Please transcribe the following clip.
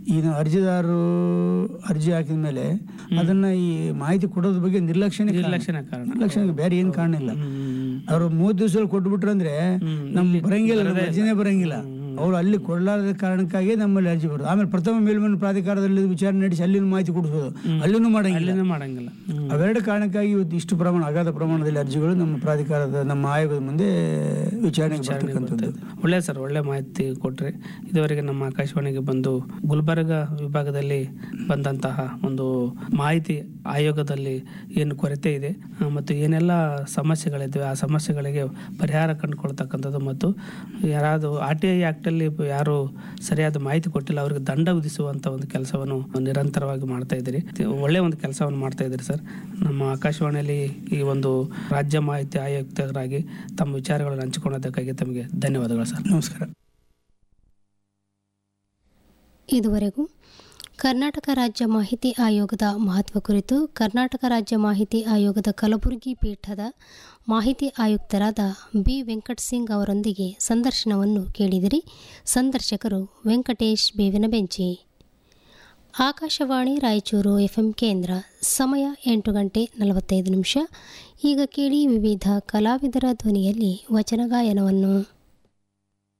ಈಗ ಅರ್ಜಿದಾರರು ಅರ್ಜಿ ಹಾಕಿದ ಮೇಲೆ ಅದನ್ನ ಈ ಮಾಹಿತಿ ಕೊಡೋದ್ರ ಬಗ್ಗೆ ನಿರ್ಲಕ್ಷ್ಯನೇ ಕಾರಣ. ನಿರ್ಲಕ್ಷ್ಯನ ಕಾರಣ ನಿರ್ಲಕ್ಷ್ಯ ಬೇರೆ ಏನ್ ಕಾರಣ ಇಲ್ಲ ಹ್ಮ್. ಅವ್ರು ಮೂವತ್ತು ದಿವಸದಲ್ಲಿ ಕೊಟ್ಬಿಟ್ರು ಅಂದ್ರೆ ನಮ್ ಬರಂಗಿಲ್ಲ ನಮ್ಮ ಅರ್ಜಿನೇ ಬರಂಗಿಲ್ಲ ಅವ್ರು ಅಲ್ಲಿ ಕೊಡಲಾರದ ಕಾರಣಕ್ಕಾಗಿ ನಮ್ಮಲ್ಲಿ ಅರ್ಜಿ ಬರೋದು ಆಮೇಲೆ ಪ್ರಥಮ ಮೇಲ್ಮನೆ ಪ್ರಾಧಿಕಾರದಲ್ಲಿ ವಿಚಾರಣೆ ನಡೆಸಿ ಅಲ್ಲಿನ ಮಾಹಿತಿ ಕೊಡಿಸ್ಬೋದು ಅಲ್ಲಿನೂ ಮಾಡಂಗಿಲ್ಲ ಅಲ್ಲಿನೂ ಮಾಡಂಗಿಲ್ಲ ಹ್ಮ್. ಅವೆರಡು ಕಾರಣಕ್ಕಾಗಿ ಇವತ್ತು ಇಷ್ಟು ಪ್ರಮಾಣ ಅಗಾಧ ಪ್ರಮಾಣದಲ್ಲಿ ಅರ್ಜಿಗಳು ನಮ್ಮ ಪ್ರಾಧಿಕಾರದ ನಮ್ಮ ಆಯೋಗದ ಮುಂದೆ ವಿಚಾರಣೆಗೆ ಬರ್ತಕ್ಕಂಥದ್ದು ಒಳ್ಳೆ ಸರ್ ಒಳ್ಳೆ ಮಾಹಿತಿ ಕೊಟ್ರಿ ಇದುವರೆಗೆ ನಮ್ಮ ಆಕಾಶವಾಣಿಗೆ ಬಂದು ಗುಲ್ಬರ್ಗ ವಿಭಾಗದಲ್ಲಿ ಬಂದಂತಹ ಒಂದು ಮಾಹಿತಿ ಆಯೋಗದಲ್ಲಿ ಏನು ಕೊರತೆ ಇದೆ ಆ, ಮತ್ತು ಏನೆಲ್ಲ ಸಮಸ್ಯೆಗಳಿದ್ದಾವೆ ಆ ಸಮಸ್ಯೆಗಳಿಗೆ ಪರಿಹಾರ ಕಂಡುಕೊಳ್ತಕ್ಕಂಥದ್ದು ಮತ್ತು ಯಾರಾದರೂ ಆರ್ ಟಿ ಐ ಆ್ಯಕ್ಟಲ್ಲಿ ಯಾರು ಸರಿಯಾದ ಮಾಹಿತಿ ಕೊಟ್ಟಿಲ್ಲ ಅವರಿಗೆ ದಂಡ ವಿಧಿಸುವಂಥ ಒಂದು ಕೆಲಸವನ್ನು ನಿರಂತರವಾಗಿ ಮಾಡ್ತಾ ಇದ್ದೀರಿ ಒಳ್ಳೆಯ ಒಂದು ಕೆಲಸವನ್ನು ಮಾಡ್ತಾ ಇದ್ದೀರಿ ಸರ್ ನಮ್ಮ ಆಕಾಶವಾಣಿಯಲ್ಲಿ ಈ ಒಂದು ರಾಜ್ಯ ಮಾಹಿತಿ ಆಯುಕ್ತರಾಗಿ ತಮ್ಮ ವಿಚಾರಗಳನ್ನು ಹಂಚಿಕೊಳ್ಳೋದಕ್ಕಾಗಿ ತಮಗೆ ಧನ್ಯವಾದಗಳು ಸರ್ ನಮಸ್ಕಾರ ಇದುವರೆಗೂ ಕರ್ನಾಟಕ ರಾಜ್ಯ ಮಾಹಿತಿ ಆಯೋಗದ ಮಹತ್ವ ಕುರಿತು ಕರ್ನಾಟಕ ರಾಜ್ಯ ಮಾಹಿತಿ ಆಯೋಗದ ಕಲಬುರಗಿ ಪೀಠದ ಮಾಹಿತಿ ಆಯುಕ್ತರಾದ ಬಿ ವೆಂಕಟ್ ಸಿಂಗ್ ಅವರೊಂದಿಗೆ ಸಂದರ್ಶನವನ್ನು ಕೇಳಿದಿರಿ ಸಂದರ್ಶಕರು ವೆಂಕಟೇಶ್ ಬೇವಿನ ಬೆಂಚಿ ಆಕಾಶವಾಣಿ ರಾಯಚೂರು ಎಫ್ಎಂ ಕೇಂದ್ರ ಸಮಯ ಎಂಟು ಗಂಟೆ ನಲವತ್ತೈದು ನಿಮಿಷ ಈಗ ಕೇಳಿ ವಿವಿಧ ಕಲಾವಿದರ ಧ್ವನಿಯಲ್ಲಿ ವಚನ ಗಾಯನವನ್ನು